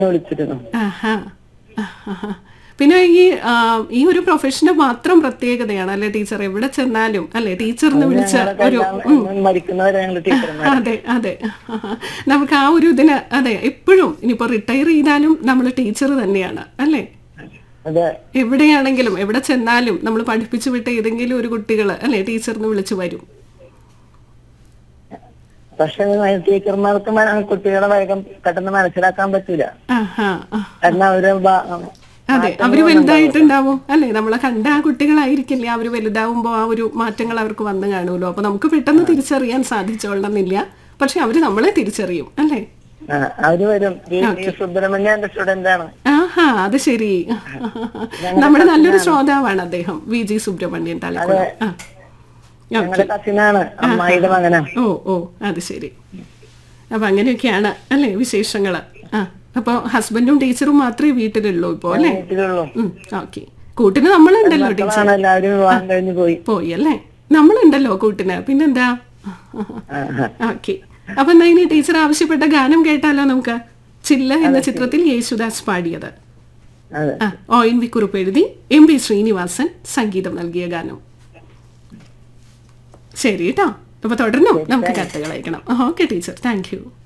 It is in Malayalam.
വിളിച്ചിരുന്നു ആഹാ. ആഹാ. പിന്നെ ഈ ആ, ഈ ഒരു പ്രൊഫഷന് മാത്രം പ്രത്യേകതയാണ് അല്ലെ ടീച്ചർ എവിടെ ചെന്നാലും അല്ലെ ടീച്ചർ എന്ന് വിളിച്ച ഞങ്ങളൊക്കെ ഒരു എല്ലാം മരിക്കുന്നവരെ ഞങ്ങൾ ടീച്ചർമാർ അതെ അതെ നമുക്ക് ആ ഒരു ഇതിന് അതെ എപ്പോഴും ഇനിയിപ്പോ റിട്ടയർ ചെയ്താലും നമ്മൾ ടീച്ചർ തന്നെയാണ് അല്ലേ അതെ എവിടെയാണെങ്കിലും എവിടെ ചെന്നാലും നമ്മൾ പഠിപ്പിച്ചു വിട്ട ഏതെങ്കിലും ഒരു കുട്ടികൾ അല്ലെ ടീച്ചറിന് വിളിച്ചു വരും പക്ഷെ ടീച്ചർമാർക്ക് മന- കുട്ടികളെ വേഗം പെട്ടെന്ന് മനസ്സിലാക്കാൻ പറ്റൂല ആഹാ ആ. കാരണം അവര് ബ- അതെ അവര് വലുതായിട്ടുണ്ടാവും അല്ലെ നമ്മളെ കണ്ട ആ കുട്ടികളായിരിക്കില്ല അവര് വലുതാവുമ്പോ ആ ഒരു മാറ്റങ്ങൾ അവർക്ക് വന്നു കാണുമല്ലോ അപ്പൊ നമുക്ക് പെട്ടെന്ന് തിരിച്ചറിയാൻ സാധിച്ചോളണമെന്നില്ല പക്ഷെ അവര് നമ്മളെ തിരിച്ചറിയും അല്ലേ ആ, അവര് വരും ഈ ഈ സുബ്രഹ്മണ്യ എന്റെ സ്റ്റുഡന്റ് ആണ് ആഹാ അത് ശരി നമ്മുടെ നല്ലൊരു ശ്രോതാവാണ് അദ്ദേഹം വി ജി സുബ്രഹ്മണ്യൻ തലക്കുളം ആ ഞങ്ങളുടെ കസിനാണ് അമ്മായിയുടെ മകനാ ഓ ഓ അത് ശരി അപ്പൊ അങ്ങനെയൊക്കെയാണ് അല്ലേ വിശേഷങ്ങള് ആ അപ്പൊ ഹസ്ബൻഡും ടീച്ചറും മാത്രമേ വീട്ടിലുള്ളൂ ഇപ്പോ അല്ലേ വീട്ടിലുള്ളൂ ഓക്കെ കൂട്ടിന് നമ്മളുണ്ടല്ലോ ടീച്ചർ മക്കളാണ് എല്ലാവരും വിവാഹം കഴിഞ്ഞ് പോയി പോയി അല്ലേ നമ്മളുണ്ടല്ലോ കൂട്ടിന് പിന്നെന്താ ആ, ആ. ഓക്കെ അപ്പൊ എന്നാ ഇനി ടീച്ചർ ആവശ്യപ്പെട്ട ഗാനം കേട്ടാലോ നമുക്ക് ചില്ല എന്ന ചിത്രത്തിൽ യേശുദാസ് പാടിയത് അതെ ആ ഒ എൻ വി കുറിപ്പ് എഴുതി എം പി ശ്രീനിവാസൻ സംഗീതം നൽകിയ ഗാനം ശരി കേട്ടോ അപ്പൊ തുടർന്നും നമുക്ക് കത്തുകൾ അയക്കണം ഓക്കെ ടീച്ചർ താങ്ക് യു